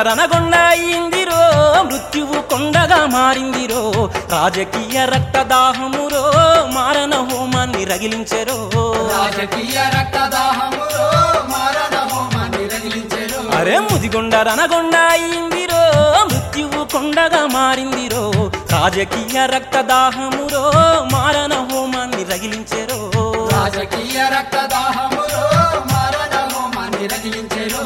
రణగొండ అయిందిరో మృత్యువు కొండగా మారిందిరో రాజకీయ రక్తదాహమురో మారణ హోమాన్ని రగిలించెరో రాజకీయ రక్తదాహములో మరణ హోమాన్ని రగిలించెను అరే ముదిగొండ రణగొండ అయిందిరో మృత్యువు కొండగా మారిందిరో రాజకీయ రక్తదాహమురో మారణ హోమాన్ని రగిలించెరో రాజకీయ రక్తదాహములో మరణ హోమాన్ని రగిలించెను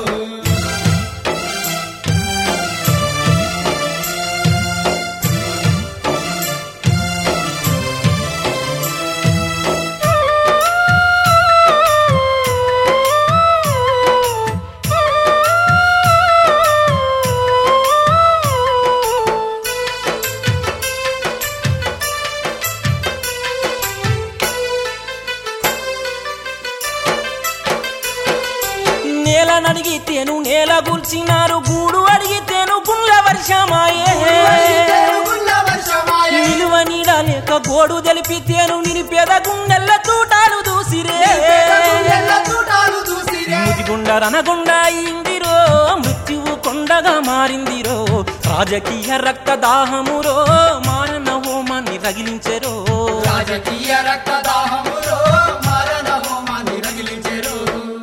నేల నడిగితేను నేల గుల్చినారు గూడు అడిగితేను గుండ్ల వర్షమాయే గుళ్ళ వర్షమాయే నిలువ నీడ లేక గోడు తెలిపితేను నిరుపేద గుండెల్ల తూటాలు దూసిరే ఎల్ల చూడాలు చూసిరే ముదిగుండ రణగుండ అయిందిరో మృత్యువు కొండగా మారిందిరో రాజకీయ రక్తదాహమురో మారణ హోమాన్ని రగిలించెరో రాజకీయ రక్తదాహములో మరణ హోమాన్ని రగిలించెను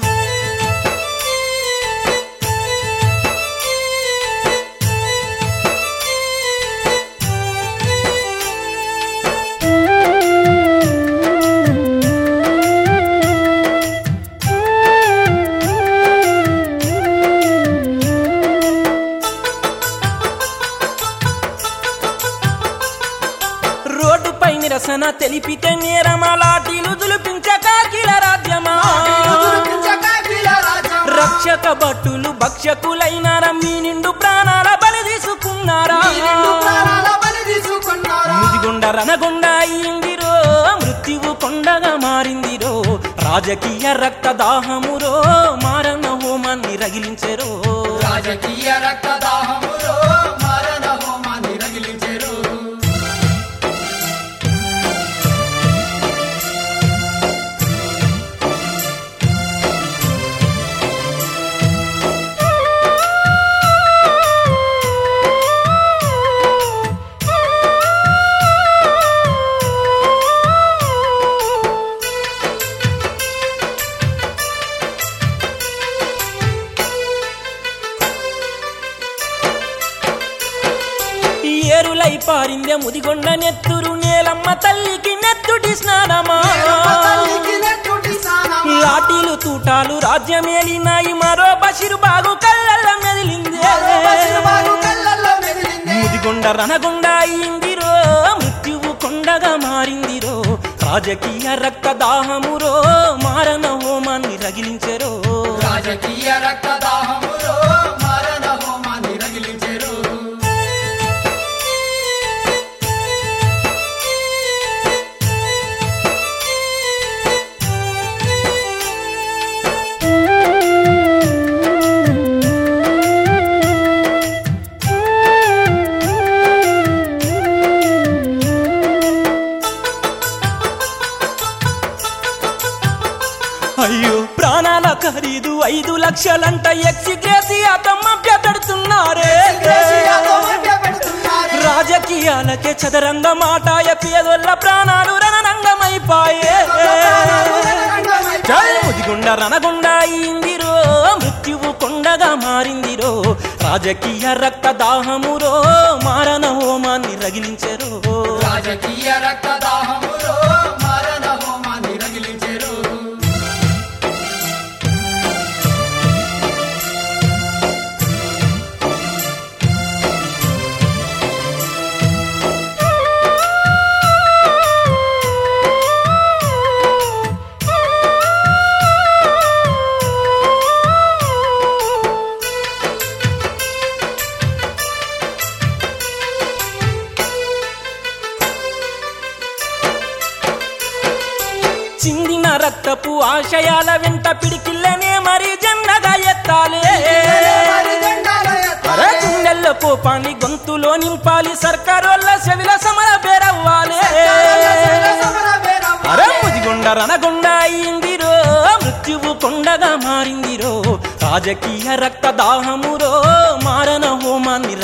రోడ్డుపై నిరసన తెలిపితే నేరమా లాఠీలు దులిపించ కాకిల రాజ్యమా రక్షక భటులు భక్షకులైనారా మీ నిండు ప్రాణాల బలి తీసుకున్నారా ముదిగుండ రణగొండ అయిందిరో మృత్యువు కొండగా మారిందిరో రాజకీయ రక్తదాహమురో మారణ హోమాన్ని రగిలించెరో రాజకీయ రక్తదాహములో మరణ హోమాన్ని రగిలించెను ఈ ఏరులై పారిందే ముదిగొండ నెత్తురు నేలమ్మ తల్లికి నెత్తుటి స్నానమా తల్లికి నెట్టుటి స్నానమా. లాఠీలు తూటాలు రాజ్యమేలినాయి మరో బషిరు బాగు కళ్ళల్ల మెదిలిందే బసిరుబాగు కళ్ళల్లో మెదిలింది. ముదిగొండ రణగొండ అయిందిరో మృత్యువు కొండగా మారిందిరో రాజకీయ రక్తదాహమురో మారణ హోమాన్ని రగిలించెరో రాజకీయ రక్తదాహములో మరణ హోమాన్ని రగిలించెను అయ్యో ప్రాణాల ఖరీదు ఐదు లక్షలంట ఎక్సిగ్రేసి అతమ్మభ్య పెడుతున్నారే దేశీయాలో మధ్య పెడుతున్నారు. రాజకీయాలకే చదరంగ మాటాయ పేదోళ్ళ ప్రాణాలు రణరంగమైపాయే చల్ ముదిగుండ రణగుండ అయిందిరో మృత్యువు కొండగా మారిందిరో రాజకీయ రక్తదాహమురో మారణ హోమాన్ని రగిలించెరో రాజకీయ రక్తదాహములో మరణ హోమాన్ని రగిలించెను చిందిన రక్తపు ఆశయాల వెంట పిడికిల్లనే మరి జెండగా ఎత్తాలే మరి జెండాలు ఎత్తాలి. అరే గుండెల్లో కోపాన్ని గొంతులో నింపాలి సర్కారోళ్ళ సెవిల సమర పేరవ్వాలి సమర వేరవ్వాలి. అరే ముదిగొండ రణగొండ అయిందిరో మృత్యువు కొండగా మారిందిరో రాజకీయ రక్తదాహమురో మారణ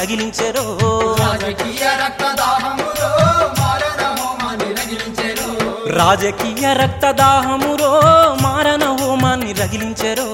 రగిలించెరో రాజకీయ రక్తదాహములో మారణ హోమాన్ని రగిలించెరు రాజకీయ రక్తదాహమురో మారణ హోమాన్ని రగిలించెరో